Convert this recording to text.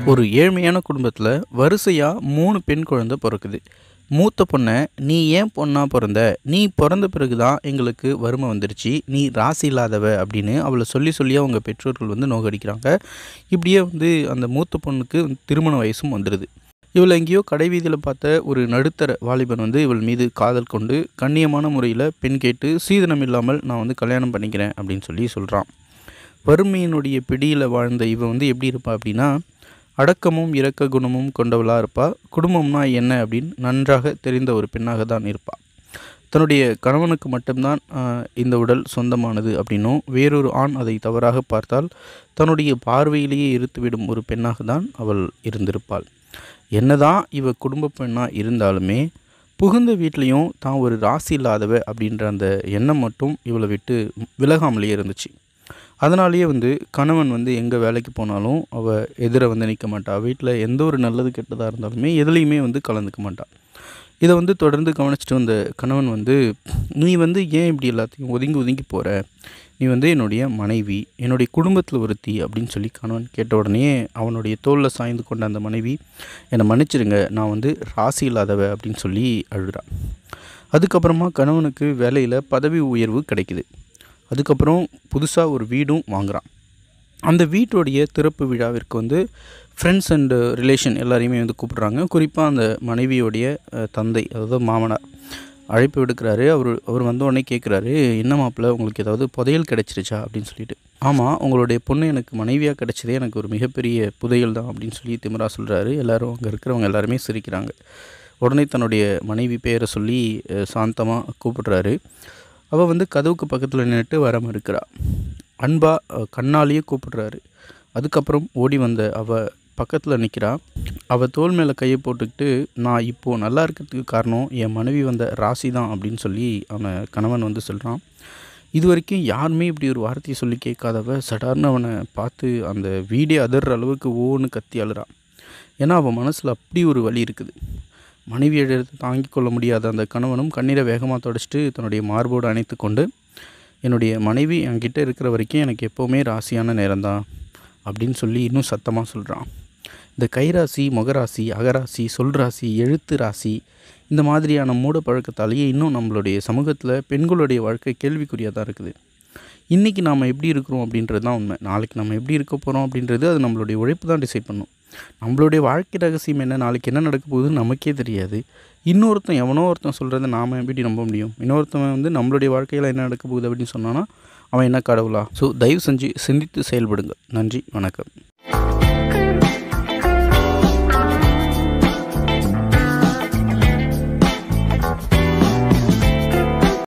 ஒரு ஏழ்மையான குடும்பத்தில் வரிசையாக மூணு பெண் குழந்தை பிறக்குது மூத்த பொண்ணை நீ ஏன் பொண்ணாக பிறந்த நீ பிறந்த பிறகு தான் எங்களுக்கு வறுமை வந்துருச்சு நீ ராசி இல்லாதவ அப்படின்னு அவளை சொல்லி சொல்லி அவங்க பெற்றோர்கள் வந்து நோகடிக்கிறாங்க இப்படியே வந்து அந்த மூத்த பொண்ணுக்கு திருமண வயசும் வந்துடுது இவள் எங்கேயோ கடைவீதியில் பார்த்த ஒரு நடுத்தர வாலிபன் வந்து இவள் மீது காதல் கொண்டு கண்ணியமான முறையில் பெண் கேட்டு சீதனம் இல்லாமல் நான் வந்து கல்யாணம் பண்ணிக்கிறேன் அப்படின்னு சொல்லி சொல்கிறான் வறுமையினுடைய பிடியில் வாழ்ந்த இவ வந்து எப்படி இருப்பா அப்படின்னா அடக்கமும் இரக்க குணமும் கொண்டவளாக இருப்பா குடும்பம்னா என்ன அப்படின்னு நன்றாக தெரிந்த ஒரு பெண்ணாக தான் இருப்பாள் தன்னுடைய கணவனுக்கு மட்டும்தான் ஆஹ், இந்த உடல் சொந்தமானது அப்படின்னும் வேறொரு ஆண் அதை தவறாக பார்த்தால் தன்னுடைய பார்வையிலேயே இருத்துவிடும் ஒரு பெண்ணாக தான் அவள் இருந்திருப்பாள் என்னதான் இவ குடும்ப பெண்ணாக இருந்தாலுமே புகுந்த வீட்லேயும் தான் ஒரு ராசி இல்லாதவ அப்படின்ற அந்த எண்ணம் மட்டும் இவளை விட்டு விலகாமலேயே இருந்துச்சு அதனாலேயே வந்து கணவன் வந்து எங்கே வேலைக்கு போனாலும் அவள் எதிர வந்து நிற்க மாட்டா வீட்டில் எந்த ஒரு நல்லது கெட்டதாக இருந்தாலுமே எதுலேயுமே வந்து கலந்துக்க மாட்டா இதை வந்து தொடர்ந்து கவனிச்சிட்டு வந்த கணவன் வந்து நீ வந்து ஏன் இப்படி எல்லாத்தையும் ஒதுங்கி ஒதுங்கி போகிற நீ வந்து என்னுடைய மனைவி என்னுடைய குடும்பத்தில் ஒருத்தி அப்படின்னு சொல்லி கணவன் கேட்ட உடனே அவனுடைய தோளில் சாய்ந்து கொண்ட அந்த மனைவி என்னை மன்னிச்சிடுங்க நான் வந்து ராசி இல்லாதவ அப்படின்னு சொல்லி அழுகிறான் அதுக்கப்புறமா கணவனுக்கு வேலையில் பதவி உயர்வு கிடைக்குது அதுக்கப்புறம் புதுசாக ஒரு வீடும் வாங்குறான் அந்த வீட்டுடைய திறப்பு விழாவிற்கு வந்து ஃப்ரெண்ட்ஸ் அண்டு ரிலேஷன் எல்லாரையுமே வந்து கூப்பிடுறாங்க குறிப்பாக அந்த மனைவியோடைய அஹ், தந்தை அதாவது மாமனார் அழைப்பு விடுக்கிறாரு அவர் அவர் வந்த உடனே கேட்குறாரு என்ன மாப்பிள்ள உங்களுக்கு ஏதாவது புதையல் கிடைச்சிருச்சா அப்படின்னு சொல்லிட்டு ஆமாம் உங்களுடைய பொண்ணு எனக்கு மனைவியாக கிடைச்சதே எனக்கு ஒரு மிகப்பெரிய புதையல் தான் அப்படின்னு சொல்லி திமிரா சொல்கிறாரு எல்லாரும் அங்கே இருக்கிறவங்க எல்லாருமே சிரிக்கிறாங்க உடனே தன்னுடைய மனைவி பேரை சொல்லி சாந்தமாக கூப்பிடுறாரு அவள் வந்து கதவுக்கு பக்கத்தில் நின்றுட்டு வர மறுக்கிறா அன்பா அஹ், கண்ணாலேயே கூப்பிடுறாரு அதுக்கப்புறம் ஓடி வந்த அவள் பக்கத்தில் நிற்கிறா அவள் தோள் மேலே கையை போட்டுக்கிட்டு நான் இப்போது நல்லா இருக்கிறதுக்கு காரணம் என் மனைவி வந்த ராசி தான் அப்படின்னு சொல்லி அவனை கணவன் வந்து சொல்கிறான் இது வரைக்கும் யாருமே இப்படி ஒரு வார்த்தையை சொல்லி கேட்காதவ சடார்னு அவனை பார்த்து அந்த வீடே அதற அளவுக்கு ஓன்னு கத்தி அழுறான் ஏன்னா அவன் மனசில் அப்படி ஒரு வலி இருக்குது மனைவி எடுத்து தாங்கிக் கொள்ள முடியாத அந்த கணவனும் கண்ணீரை வேகமாக தொடச்சிட்டு தன்னுடைய மார்போடு அணைத்து கொண்டு என்னுடைய மனைவி என்கிட்ட இருக்கிற வரைக்கும் எனக்கு எப்போவுமே ராசியான நேரம்தான் அப்படின்னு சொல்லி இன்னும் சத்தமாக சொல்கிறான் இந்த கைராசி முகராசி அகராசி சொல் ராசி எழுத்து ராசி இந்த மாதிரியான மூட பழக்கத்தாலேயே இன்னும் நம்மளுடைய சமூகத்தில் பெண்களுடைய வாழ்க்கை கேள்விக்குறியாக தான் இருக்குது இன்றைக்கி நாம் எப்படி இருக்கிறோம் அப்படின்றது தான் உண்மை நாளைக்கு நம்ம எப்படி இருக்க போகிறோம் அப்படின்றது அது நம்மளுடைய உழைப்பு தான் டிசைட் பண்ணும் நம்மளுடைய வாழ்க்கை ரகசியம் என்ன நாளைக்கு என்ன நடக்க போகுதுன்னு நமக்கே தெரியாது இன்னொருத்தன் எவனோ ஒருத்தன் சொல்கிறத நாம் எப்படி நம்ப முடியும் இன்னொருத்தவன் வந்து நம்மளுடைய வாழ்க்கையில் என்ன நடக்க போகுது அப்படின்னு சொன்னான்னா அவன் என்ன கடவுளா ஸோ தயவு செஞ்சு சிந்தித்து செயல்படுங்கள் நன்றி வணக்கம்